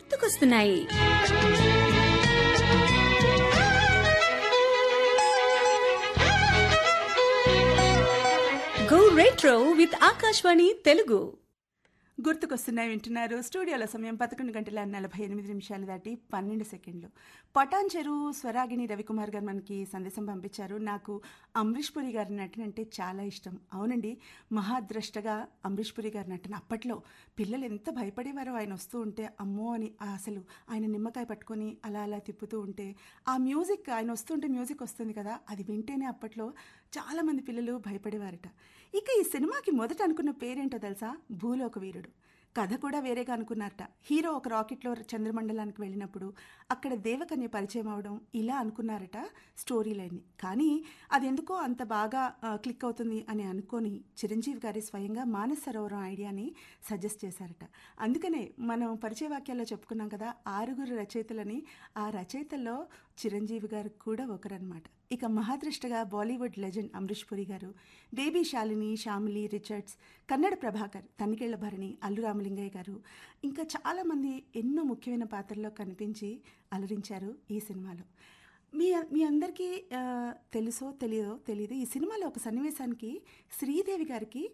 గుర్తుకొస్తున్నాయి go retro with Akashvani Telugu గుర్తుకొస్తున్నాయి వింటున్నారు స్టూడియోలో సమయం పదకొండు గంటల నలభై ఎనిమిది నిమిషాలు దాటి పన్నెండు సెకండ్లు పటాన్ చెరువు స్వరాగిణి రవికుమార్ గారు మనకి సందేశం పంపించారు నాకు అమరీష్ పురి గారి నటన అంటే చాలా ఇష్టం అవునండి మహాద్రష్టగా అమరీష్ పురి గారి నటన అప్పట్లో పిల్లలు ఎంత భయపడేవారో ఆయన వస్తూ ఉంటే అమ్మో అని ఆ అసలు ఆయన నిమ్మకాయ పట్టుకొని అలా అలా తిప్పుతూ ఉంటే ఆ మ్యూజిక్ ఆయన వస్తుంటే మ్యూజిక్ వస్తుంది కదా అది వింటేనే అప్పట్లో చాలామంది పిల్లలు భయపడేవారట ఇక ఈ సినిమాకి మొదట అనుకున్న పేరేంటో తెలుసా భూలోక వీరుడు కథ కూడా వేరేగా అనుకున్నారట హీరో ఒక రాకెట్లో చంద్రమండలానికి వెళ్ళినప్పుడు అక్కడ దేవకన్య పరిచయం అవడం ఇలా అనుకున్నారట స్టోరీ లైన్ని కానీ అది ఎందుకో అంత బాగా ఆ, క్లిక్ అవుతుంది అని అనుకొని చిరంజీవి గారి స్వయంగా మానస సరోవరం ఐడియాని సజెస్ట్ చేశారట అందుకనే మనం పరిచయ వాక్యాల్లో చెప్పుకున్నాం కదా ఆరుగురు రచయితలని ఆ రచయితల్లో చిరంజీవి గారు కూడా ఒకరనమాట ఇక మహాదృష్టగా బాలీవుడ్ లెజెండ్ అమరీష్ పురి గారు బేబీ శాలిని శ్యామిలి రిచర్డ్స్ కన్నడ ప్రభాకర్ తనికెళ్ల భరణి అల్లు రామలింగయ్య గారు ఇంకా చాలామంది ఎన్నో ముఖ్యమైన పాత్రల్లో కనిపించి అలరించారు ఈ సినిమాలో మీ మీ అందరికీ ఆ, తెలుసో తెలియదో తెలియదు ఈ సినిమాలో ఒక సన్నివేశానికి శ్రీదేవి గారికి